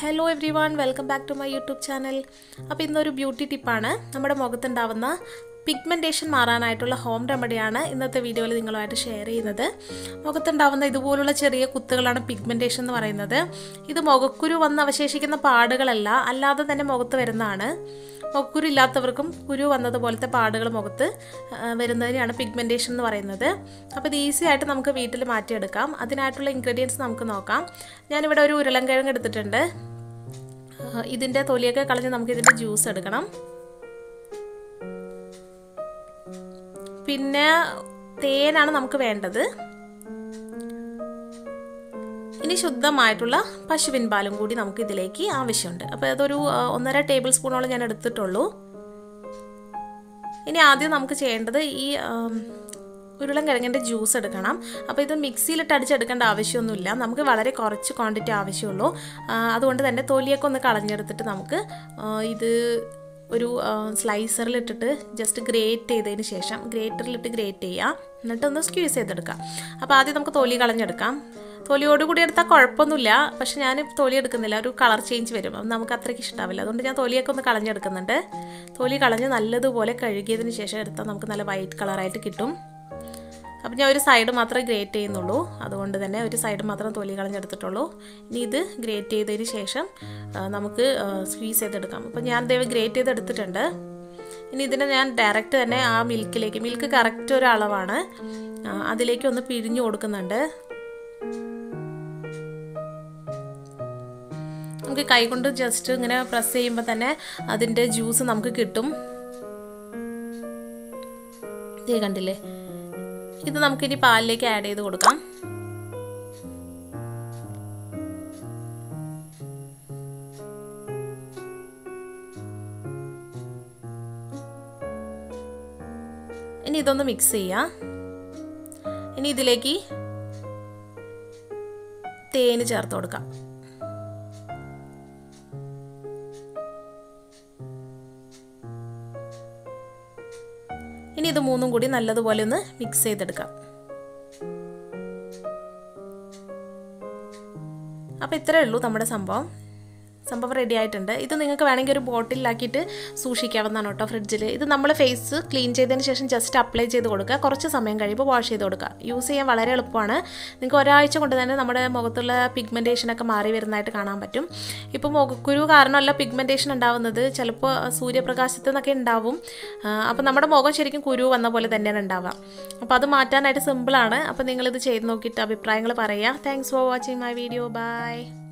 hello everyone welcome back to my YouTube channel അപ്പോൾ ഇന്നൊരു beauty ടിപ്പാണ് നമ്മുടെ മുഖത്തുണ്ടാവുന്ന പിഗ്മെൻറ്റേഷൻ മാറാനായിട്ടുള്ള ഹോം റെമഡിയാണ് ഇന്നത്തെ വീഡിയോയിൽ നിങ്ങളുമായിട്ട് ഷെയർ ചെയ്യുന്നത് മുഖത്തുണ്ടാവുന്ന ഇതുപോലുള്ള ചെറിയ കുത്തുകളാണ് പിഗ്മെൻറ്റേഷൻ എന്ന് പറയുന്നത് ഇത് മുഖക്കുരു വന്ന് അവശേഷിക്കുന്ന പാടുകളല്ല അല്ലാതെ തന്നെ മുഖത്ത് വരുന്നതാണ് മുഖക്കുരു ഇല്ലാത്തവർക്കും കുരു വന്നതുപോലത്തെ പാടുകൾ മുഖത്ത് ആ, വരുന്നതിനെയാണ് പിഗ്മെൻറ്റേഷൻ എന്ന് പറയുന്നത് അപ്പോൾ ഇത് ഈസി ആയിട്ട് നമുക്ക് വീട്ടിൽ മാറ്റിയെടുക്കാം അതിനായിട്ടുള്ള ഇൻഗ്രീഡിയൻസ് നമുക്ക് നോക്കാം ഞാനിവിടെ ഒരു ഉരുളൻകിഴങ്ങ് എടുത്തിട്ടുണ്ട് ആ, ഇതിൻ്റെ തൊലിയൊക്കെ കളഞ്ഞ് നമുക്ക് ഇതിൻ്റെ ജ്യൂസ് എടുക്കണം പിന്നെ തേനാണ് നമുക്ക് വേണ്ടത് ഇനി ശുദ്ധമായിട്ടുള്ള പശുവിൻ പാലും കൂടി നമുക്ക് ഇതിലേക്ക് ആവശ്യമുണ്ട് അപ്പോൾ അതൊരു ആ, ഒന്നര ടേബിൾ സ്പൂണോളം ഞാൻ എടുത്തിട്ടുള്ളൂ ഇനി ആദ്യം നമുക്ക് ചെയ്യേണ്ടത് ഈ ആം, ഉരുളൻ കിഴങ്ങിൻ്റെ ജ്യൂസ് എടുക്കണം അപ്പോൾ ഇത് മിക്സിയിലിട്ട് അടിച്ചെടുക്കേണ്ട ആവശ്യമൊന്നുമില്ല നമുക്ക് വളരെ കുറച്ച് ക്വാണ്ടിറ്റി ആവശ്യമുള്ളൂ ആ, അതുകൊണ്ട് തന്നെ തൊലിയൊക്കെ ഒന്ന് കളഞ്ഞെടുത്തിട്ട് നമുക്ക് ആ, ഇത് ഒരു സ്ലൈസറിലിട്ടിട്ട് ജസ്റ്റ് ഗ്രേറ്റ് ചെയ്തതിന് ശേഷം ഗ്രേറ്ററിലിട്ട് ഗ്രേറ്റ് ചെയ്യുക എന്നിട്ട് ഒന്ന് സ്ക്യൂസ് ചെയ്തെടുക്കാം അപ്പോൾ ആദ്യം നമുക്ക് തൊലി കളഞ്ഞെടുക്കാം തൊലിയോട് കൂടി എടുത്താൽ കുഴപ്പമൊന്നുമില്ല പക്ഷെ ഞാൻ തൊലി എടുക്കുന്നില്ല ഒരു കളർ ചേഞ്ച് വരും അപ്പം നമുക്ക് അത്രയ്ക്ക് ഇഷ്ടാവില്ല അതുകൊണ്ട് ഞാൻ തൊലിയൊക്കെ ഒന്ന് കളഞ്ഞെടുക്കുന്നുണ്ട് തൊലി കളഞ്ഞ് നല്ലതുപോലെ കഴുകിയതിന് ശേഷം എടുത്താൽ നമുക്ക് നല്ല വൈറ്റ് കളറായിട്ട് കിട്ടും അപ്പം ഞാൻ ഒരു സൈഡ് മാത്രമേ ഗ്രേറ്റ് ചെയ്യുന്നുള്ളൂ അതുകൊണ്ട് തന്നെ ഒരു സൈഡ് മാത്രം തൊലി കളഞ്ഞെടുത്തിട്ടുള്ളൂ ഇനി ഇത് ഗ്രേറ്റ് ചെയ്തതിന് ശേഷം ആ, നമുക്ക് സ്ക്വീസ് ചെയ്തെടുക്കാം അപ്പം ഞാൻ ദൈവം ഗ്രേറ്റ് ചെയ്തെടുത്തിട്ടുണ്ട് ഇനി ഇതിനെ ഞാൻ ഡയറക്റ്റ് തന്നെ ആ മിൽക്കിലേക്ക് മിൽക്ക് കറക്റ്റ് ഒരു അളവാണ് ആ, അതിലേക്ക് ഒന്ന് പിഴിഞ്ഞു കൊടുക്കുന്നുണ്ട് നമുക്ക് കൈകൊണ്ട് ജസ്റ്റ് ഇങ്ങനെ പ്രസ് ചെയ്യുമ്പോൾ തന്നെ അതിൻ്റെ ജ്യൂസ് നമുക്ക് കിട്ടും ഇത് കണ്ടില്ലേ ഇത് നമുക്കിനി പാലിലേക്ക് ആഡ് ചെയ്ത് കൊടുക്കാം ഇനി ഇതൊന്ന് മിക്സ് ചെയ്യാം ഇനി ഇതിലേക്ക് തേന് ചേർത്ത് കൊടുക്കാം ഇനി ഇത് മൂന്നും കൂടി നല്ലതുപോലെ ഒന്ന് മിക്സ് ചെയ്തെടുക്കാം അപ്പോൾ ഇത്രയേ ഉള്ളൂ നമ്മുടെ സംഭവം സംഭവം റെഡി ആയിട്ടുണ്ട് ഇത് നിങ്ങൾക്ക് വേണമെങ്കിൽ ഒരു ബോട്ടിലാക്കിയിട്ട് സൂക്ഷിക്കാവുന്നതാണ് കേട്ടോ ഫ്രിഡ്ജിൽ ഇത് നമ്മൾ ഫേസ് ക്ലീൻ ചെയ്തതിന് ശേഷം ജസ്റ്റ് അപ്ലൈ ചെയ്ത് കൊടുക്കുക കുറച്ച് സമയം കഴിയുമ്പോൾ വാഷ് ചെയ്ത് കൊടുക്കുക യൂസ് ചെയ്യാൻ വളരെ എളുപ്പമാണ് നിങ്ങൾക്ക് ഒരാഴ്ച കൊണ്ട് തന്നെ നമ്മുടെ മുഖത്തുള്ള പിഗ്മെൻറ്റേഷനൊക്കെ മാറി വരുന്നതായിട്ട് കാണാൻ പറ്റും ഇപ്പോൾ മുഖക്കുരു കാരണമല്ല പിഗ്മെൻറ്റേഷൻ ഉണ്ടാവുന്നത് ചിലപ്പോൾ സൂര്യപ്രകാശത്തിൽ നിന്നൊക്കെ ഉണ്ടാവും അപ്പോൾ നമ്മുടെ മുഖം ശരിക്കും കുരു വന്ന പോലെ തന്നെയാണ് ഉണ്ടാവുക അപ്പോൾ അത് മാറ്റാനായിട്ട് സിമ്പിളാണ് അപ്പോൾ നിങ്ങളിത് ചെയ്ത് നോക്കിയിട്ട് അഭിപ്രായങ്ങൾ പറയുക thanks for watching my video by